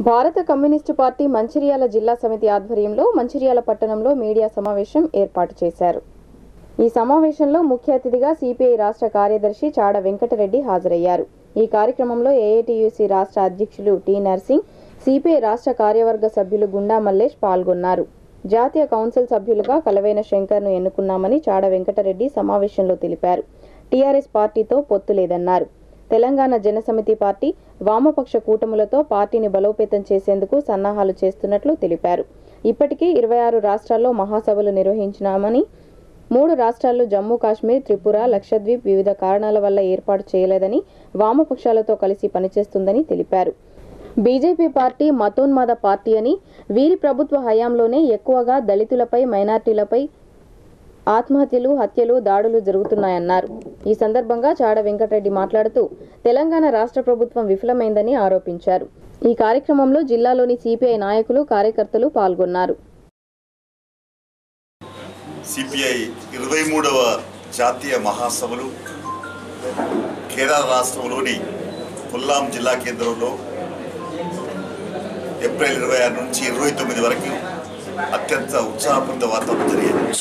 భారత communist party Mancherial జిల్లా సమితి ఆధ్వర్యంలో మంచిర్యాల పట్టణంలో మీడియా సమావేశం ఏర్పాటు చేశారు ఈ సమావేశంలో ముఖ్య అతిథిగా సిపిఐ రాష్ట్ర కార్యదర్శి చాడ వెంకటరెడ్డి హాజరయ్యారు ఈ కార్యక్రమంలో ఏఐటియుసి రాష్ట్ర అధ్యక్షులు టి నర్సింగ్ సిపిఐ రాష్ట్ర కార్యవర్గ సభ్యులు గుండా మల్లేష్ పాల్గొన్నారు జాతీయ కౌన్సిల్ సభ్యులుగా కలవైన శంకర్ను ఎన్నుకున్నామని చాడ వెంకటరెడ్డి సమావేశంలో తెలిపారు టీఆర్ఎస్ పార్టీతో పొత్తు లేదన్నారు తెలంగాణ జనసమితి పార్టీ వామపక్ష కూటములతో పార్టీని బలోపేతం చేసేందుకు సన్నాహాలు చేస్తున్నట్లు తెలిపారు ఇప్పటికీ ఇరవై ఆరు రాష్ట్రాల్లో మహాసభలు నిర్వహించినామని మూడు రాష్ట్రాల్లో జమ్మూ కాశ్మీర్ త్రిపుర లక్షద్వీప్ వివిధ కారణాల వల్ల ఏర్పాటు చేయలేదని వామపక్షాలతో కలిసి పనిచేస్తుందని తెలిపారు బీజేపీ పార్టీ మతోన్మాద పార్టీ అని వీరి ప్రభుత్వ హయాంలోనే ఎక్కువగా దళితులపై మైనార్టీలపై ఆత్మహత్యలు హత్యలు దాడులు జరుగుతున్నాయన్నారు ఈ సందర్భంగా చాడ వెంకటరెడ్డి మాట్లాడుతూ తెలంగాణ రాష్ట్ర ప్రభుత్వం విఫలమైందని ఆరోపించారు ఈ కార్యక్రమంలో జిల్లాలోని సిపిఐ నాయకులు కార్యకర్తలు పాల్గొన్నారు సిపిఐ ఇరవై మూడవ జాతీయ మహాసభలు కేరళ రాష్ట్రంలోని కొల్లాం జిల్లా కేంద్రంలో ఏప్రిల్ ఇరవై ఆరు నుంచి ఇరవై తొమ్మిది వరకు అత్యంత ఉత్సాహపూరిత వాతావరణం జరిగింది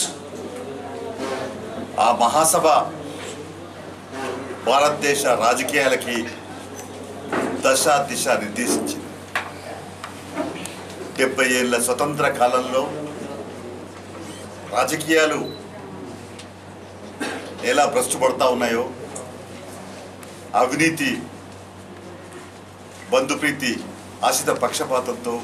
ఆ మహాసభ భారతదేశ రాజకీయాలకి దశ దిశ నిర్దేశించింది డెబ్బై ఏళ్ళ స్వతంత్ర కాలంలో రాజకీయాలు ఎలా భ్రష్టు పడతా ఉన్నాయో అవినీతి బంధుప్రీతి ఆశిత పక్షపాతంతో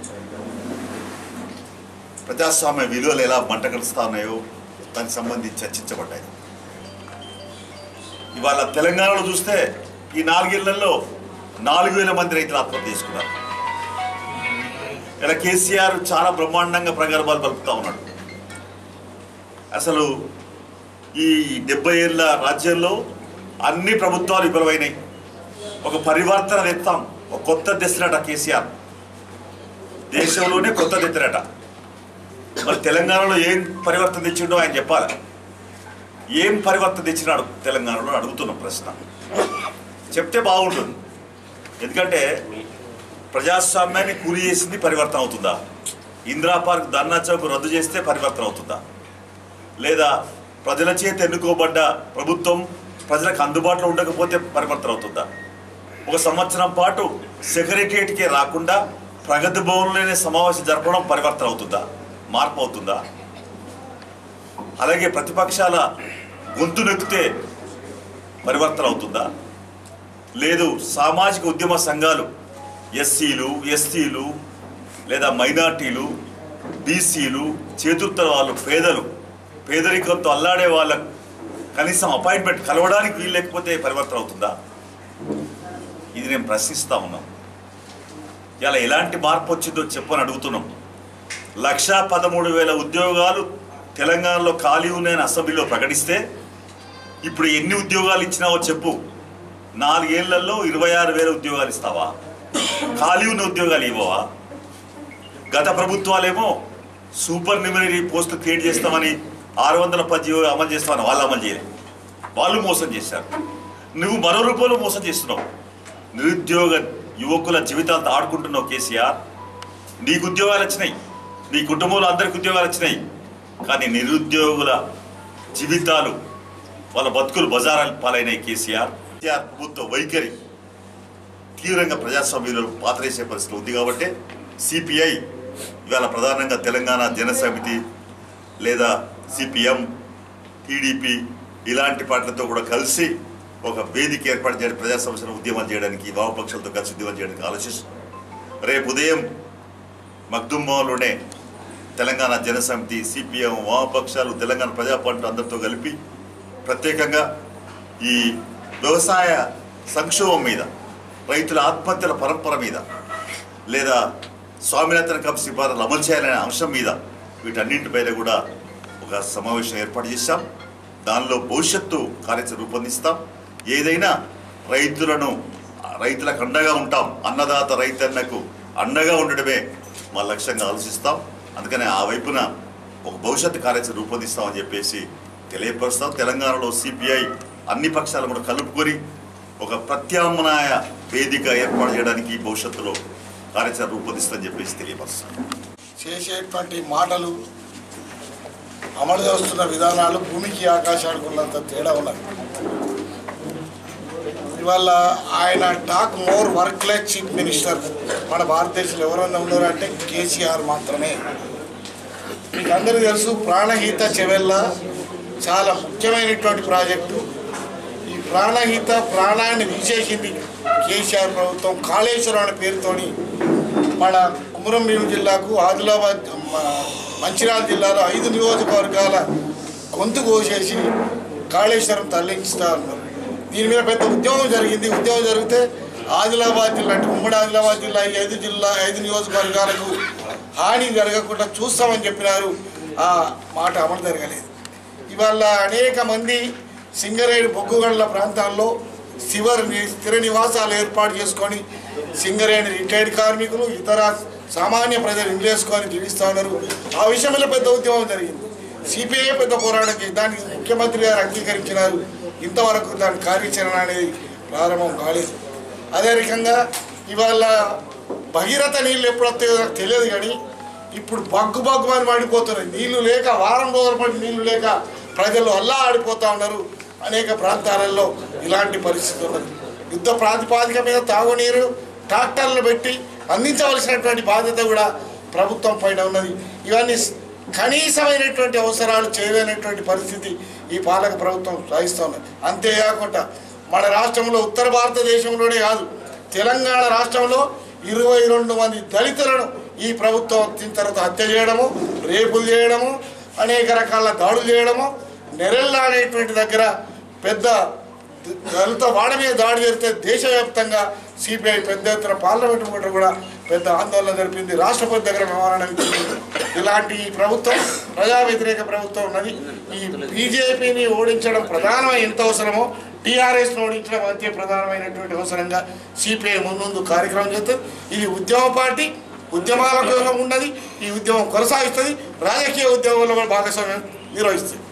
ప్రజాస్వామ్య విలువలు ఎలా మంటగలుస్తా ఉన్నాయో దానికి సంబంధించి చర్చించబడ్డాయి ఇవాళ తెలంగాణలో చూస్తే ఈ నాలుగేళ్లలో నాలుగు వేల మంది రైతులు ఆత్మహత్య చేసుకున్నారు ఇలా కేసీఆర్ చాలా బ్రహ్మాండంగా ప్రగల్భాలు పలుకుతా ఉన్నాడు అసలు ఈ డెబ్బై ఏళ్ళ రాజ్యంలో అన్ని ప్రభుత్వాలు విఫలమైనాయి ఒక పరివర్తన తెస్తాం ఒక కొత్త తెస్తున్నట కేసీఆర్ దేశంలోనే కొత్త తెచ్చినట మరి తెలంగాణలో ఏం పరివర్తన తెచ్చిండో ఆయన చెప్పాలి ఏం పరివర్తన తెచ్చినాడు తెలంగాణలో అడుగుతున్న ప్రశ్న చెప్తే బాగుంటుంది ఎందుకంటే ప్రజాస్వామ్యాన్ని కూలి చేసింది పరివర్తన అవుతుందా ఇందిరా పార్క్ ధర్నా చౌక్ రద్దు చేస్తే పరివర్తన అవుతుందా లేదా ప్రజల చేత ఎన్నుకోబడ్డ ప్రభుత్వం ప్రజలకు అందుబాటులో ఉండకపోతే పరివర్తన అవుతుందా ఒక సంవత్సరం పాటు సెక్రటరియట్కే రాకుండా ప్రగతి భవన్లోనే సమావేశం జరపడం పరివర్తన అవుతుందా మార్పు అవుతుందా అలాగే ప్రతిపక్షాల గొంతు నెక్కితే పరివర్తన అవుతుందా లేదు సామాజిక ఉద్యమ సంఘాలు ఎస్సీలు ఎస్టీలు లేదా మైనార్టీలు బీసీలు చేతుత్తర వాళ్ళు పేదలు పేదరికంతో అల్లాడే వాళ్ళకు కనీసం అపాయింట్మెంట్ కలవడానికి వీలు లేకపోతే పరివర్తన అవుతుందా ఇది నేను ప్రశ్నిస్తా ఉన్నాం ఇలా ఎలాంటి మార్పు వచ్చిందో చెప్పని అడుగుతున్నాం లక్షా పదమూడు వేల ఉద్యోగాలు తెలంగాణలో ఖాళీ ఉన్నాయని అసెంబ్లీలో ప్రకటిస్తే ఇప్పుడు ఎన్ని ఉద్యోగాలు ఇచ్చినావో చెప్పు నాలుగేళ్లలో ఇరవై ఆరు వేల ఉద్యోగాలు ఇస్తావా ఖాళీ ఉన్న ఉద్యోగాలు ఇవ్వవా గత ప్రభుత్వాలేమో సూపర్ న్యూమరీ పోస్టులు క్రియేట్ చేస్తామని ఆరు వందల పది అమలు చేస్తామని వాళ్ళు అమలు చేయలేదు వాళ్ళు మోసం చేశారు నువ్వు మరో రూపంలో మోసం చేస్తున్నావు నిరుద్యోగ యువకుల జీవితాలతో ఆడుకుంటున్నావు కేసీఆర్ నీకు ఉద్యోగాలు వచ్చినాయి నీ కుటుంబంలో అందరికి ఉద్యోగాలు వచ్చినాయి కానీ నిరుద్యోగుల జీవితాలు వాళ్ళ బతుకులు బజారాలు పాలైనాయి కేసీఆర్ కేసీఆర్ ప్రభుత్వ వైఖరి తీవ్రంగా ప్రజాస్వామ్యంలో పాతరేసే పరిస్థితి ఉంది కాబట్టి సిపిఐ ఇవాళ ప్రధానంగా తెలంగాణ జనసమితి లేదా సిపిఎం టీడీపీ ఇలాంటి పార్టీలతో కూడా కలిసి ఒక వేదిక ఏర్పాటు చేయడం ప్రజా సమస్యలను ఉద్యమం చేయడానికి వామపక్షాలతో కలిసి ఉద్యమం చేయడానికి ఆలోచిస్తుంది రేపు ఉదయం మగ్దుంబంలోనే తెలంగాణ జనసమితి సిపిఎం వామపక్షాలు తెలంగాణ ప్రజా పార్టీ అందరితో కలిపి ప్రత్యేకంగా ఈ వ్యవసాయ సంక్షోభం మీద రైతుల ఆత్మహత్యల పరంపర మీద లేదా స్వామినాథన్ కప్ సిఫారసులు అమలు చేయాలనే అంశం మీద వీటన్నింటిపైన కూడా ఒక సమావేశం ఏర్పాటు చేశాం దానిలో భవిష్యత్తు కార్యాచరణ రూపొందిస్తాం ఏదైనా రైతులను రైతులకు అండగా ఉంటాం అన్నదాత రైతన్నకు అండగా ఉండడమే మా లక్ష్యంగా ఆలోచిస్తాం అందుకని ఆ వైపున ఒక భవిష్యత్తు కార్యాచరణ రూపొందిస్తామని చెప్పేసి తెలియపరుస్తాం తెలంగాణలో సిపిఐ అన్ని పక్షాలు కూడా కలుపుకొని ఒక ప్రత్యామ్నాయ వేదిక ఏర్పాటు చేయడానికి భవిష్యత్తులో కార్యాచరణ రూపొందిస్తుందని చెప్పేసి తెలియపరుస్తాను చేసేటువంటి మాటలు అమలు చేస్తున్న విధానాలు భూమికి ఆకాశానికి ఉన్నంత తేడా ఉన్నది ఇవాళ ఆయన talk more work less chief minister మన భారతదేశంలో ఎవరన్నా ఉన్నారు అంటే కేసీఆర్ మాత్రమే మీకు అందరికీ తెలుసు ప్రాణహిత చెవెల్ల చాలా ముఖ్యమైనటువంటి ప్రాజెక్టు ఈ ప్రాణహిత ప్రాణాన్ని తీసేసింది కేసీఆర్ ప్రభుత్వం కాళేశ్వరం అనే పేరుతోని మన కుమరంభీం జిల్లాకు ఆదిలాబాద్ మన మంచిర్యాల జిల్లాలో ఐదు నియోజకవర్గాల గొంతు కోసేసి కాళేశ్వరం తరలించుతా ఉన్నారు దీని మీద పెద్ద ఉద్యమం జరిగింది ఉద్యమం జరిగితే ఆదిలాబాద్ జిల్లా అంటే ఉమ్మడి ఆదిలాబాద్ జిల్లా ఈ ఐదు జిల్లా ఐదు నియోజకవర్గాలకు హాని జరగకుండా చూస్తామని చెప్పినారు ఆ మాట అమలు జరగలేదు ఇవాళ అనేక మంది సింగరేణి బొగ్గుగండ్ల ప్రాంతాల్లో శివర్ ని- స్థిర నివాసాలు ఏర్పాటు చేసుకొని సింగరేణి రిటైర్డ్ కార్మికులు ఇతర సామాన్య ప్రజలు ఇల్లు చేసుకొని జీవిస్తూ ఉన్నారు ఆ విషయంలో పెద్ద ఉద్యమం జరిగింది సిపిఐ పెద్ద పోరాటం చేసి దానికి ముఖ్యమంత్రి గారు అంగీకరించినారు ఇంతవరకు దాని కార్యాచరణ అనేది ప్రారంభం కాలేదు అదే రకంగా ఇవాళ భగీరథ నీళ్ళు ఎప్పుడు వస్తాయో నాకు తెలియదు కానీ ఇప్పుడు బగ్గు బగ్గు అని పడిపోతున్నాయి నీళ్లు లేక వారం రోజుల పాటు నీళ్లు లేక ప్రజలు అల్లా ఆడిపోతూ ఉన్నారు అనేక ప్రాంతాలలో ఇలాంటి పరిస్థితి ఉన్నది యుద్ధ ప్రాతిపాదిక మీద తాగునీరు ట్రాక్టర్లు పెట్టి అందించవలసినటువంటి బాధ్యత కూడా ప్రభుత్వం పైన ఉన్నది ఇవన్నీ స్- కనీసమైనటువంటి అవసరాలు చేయలేనటువంటి పరిస్థితి ఈ పాలక ప్రభుత్వం సాగిస్తూ ఉన్నది అంతేకాకుండా మన రాష్ట్రంలో ఉత్తర భారతదేశంలోనే కాదు తెలంగాణ రాష్ట్రంలో ఇరవై రెండు మంది దళితులను ఈ ప్రభుత్వం వచ్చిన తర్వాత హత్య చేయడము రేపులు చేయడము అనేక రకాల దాడులు చేయడము నెరెళ్ళ అనేటువంటి దగ్గర పెద్ద దళిత వాడ మీద దాడి జరిగితే దేశవ్యాప్తంగా సిపిఐ పెద్ద ఎత్తున పార్లమెంట్ ముందు కూడా పెద్ద ఆందోళన జరిపింది రాష్ట్రపతి దగ్గర వ్యవహారం ఇచ్చింది ఇలాంటి ఈ ప్రభుత్వం ప్రజా వ్యతిరేక ప్రభుత్వం ఉన్నది ఈ బీజేపీని ఓడించడం ప్రధానమైన ఎంత అవసరమో టీఆర్ఎస్ను ఓడించడం అంతే ప్రధానమైనటువంటి అవసరంగా సిపిఐ ముందు కార్యక్రమం చేస్తుంది ఇది ఉద్యమ పార్టీ ఉద్యమాలకు ఉన్నది ఈ ఉద్యమం కొనసాగిస్తుంది రాజకీయ ఉద్యమంలో కూడా భాగస్వామ్యం నిర్వహిస్తుంది